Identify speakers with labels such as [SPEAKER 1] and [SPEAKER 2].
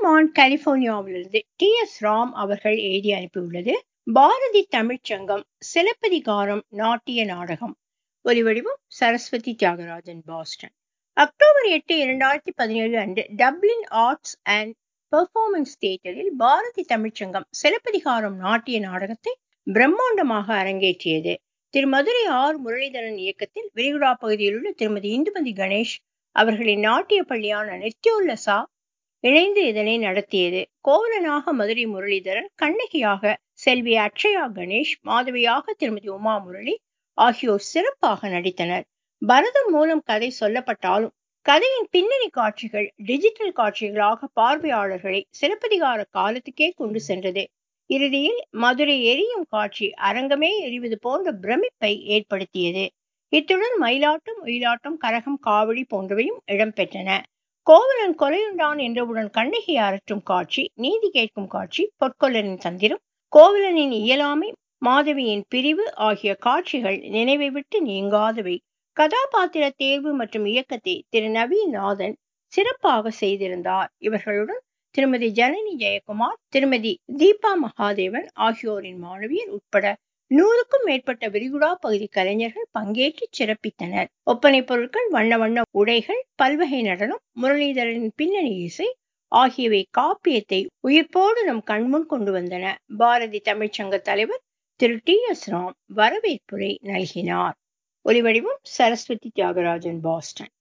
[SPEAKER 1] Fremont கலிபோர்னியாவிலிருந்து T S Ram அவர்கள் எழுதி அனுப்பியுள்ளது பாரதி தமிழ்ச் சங்கம் சிலப்பதிகாரம் நாட்டிய நாடகம் ஒலிவடிவம் சரஸ்வதி தியாகராஜன் பாஸ்டன் அக்டோபர் எட்டு இரண்டாயிரத்தி பதினேழு அன்று டப்ளின் ஆர்ட்ஸ் அண்ட் பெர்ஃபார்மன்ஸ் தியேட்டரில் பாரதி தமிழ்ச்சங்கம் சிலப்பதிகாரம் நாட்டிய நாடகத்தை பிரம்மாண்டமாக அரங்கேற்றியது திரு மதுரை ஆர் முரளிதரன் இயக்கத்தில் விரிகுடா பகுதியில் உள்ள திருமதி இந்துமதி கணேஷ் அவர்களின் நாட்டிய பள்ளியான நித்யோல்லசா இணைந்து இதனை நடத்தியது கோவலனாக மதுரை முரளிதரன் கண்ணகியாக செல்வி அக்ஷயா கணேஷ் மாதவியாக திருமதி உமா முரளி ஆகியோர் சிறப்பாக நடித்தனர் பரதம் மூலம் கதை சொல்லப்பட்டாலும் கதையின் பின்னணி காட்சிகள் டிஜிட்டல் காட்சிகளாக பார்வையாளர்களை சிலப்பதிகார காலத்துக்கே கொண்டு சென்றது இறுதியில் மதுரை எரியும் காட்சி அரங்கமே எரிவது போன்ற பிரமிப்பை ஏற்படுத்தியது இத்துடன் மயிலாட்டம் ஒயிலாட்டம் கரகம் காவடி போன்றவையும் இடம்பெற்றன கோவலன் கொலையுண்டான் என்றவுடன் கண்ணகி அரற்றும் காட்சி நீதி கேட்கும் காட்சி பொற்கொல்லரின் தந்திரம் கோவலனின் இயலாமை மாதவியின் பிரிவு ஆகிய காட்சிகள் நினைவை விட்டு நீங்காதவை கதாபாத்திர தேர்வு மற்றும் இயக்கத்தை திரு நவீநாதன் சிறப்பாக செய்திருந்தார் இவர்களுடன் திருமதி ஜனனி ஜெயக்குமார் திருமதி தீபா மகாதேவன் ஆகியோரின் மாணவியர் உட்பட நூறுக்கும் மேற்பட்ட விரிகுடா பகுதி கலைஞர்கள் பங்கேற்று சிறப்பித்தனர் ஒப்பனை பொருட்கள் வண்ண வண்ண உடைகள் பல்வகை நடனம் முரளிதரனின் பின்னணி இசை ஆகியவை காப்பியத்தை உயிர்ப்போடு நம் கண்முன் கொண்டு வந்தன பாரதி தமிழ்ச்சங்க தலைவர் திரு டி எஸ் ராம் வரவேற்புரை நல்கினார் ஒலிவடிவம் சரஸ்வதி தியாகராஜன் பாஸ்டன்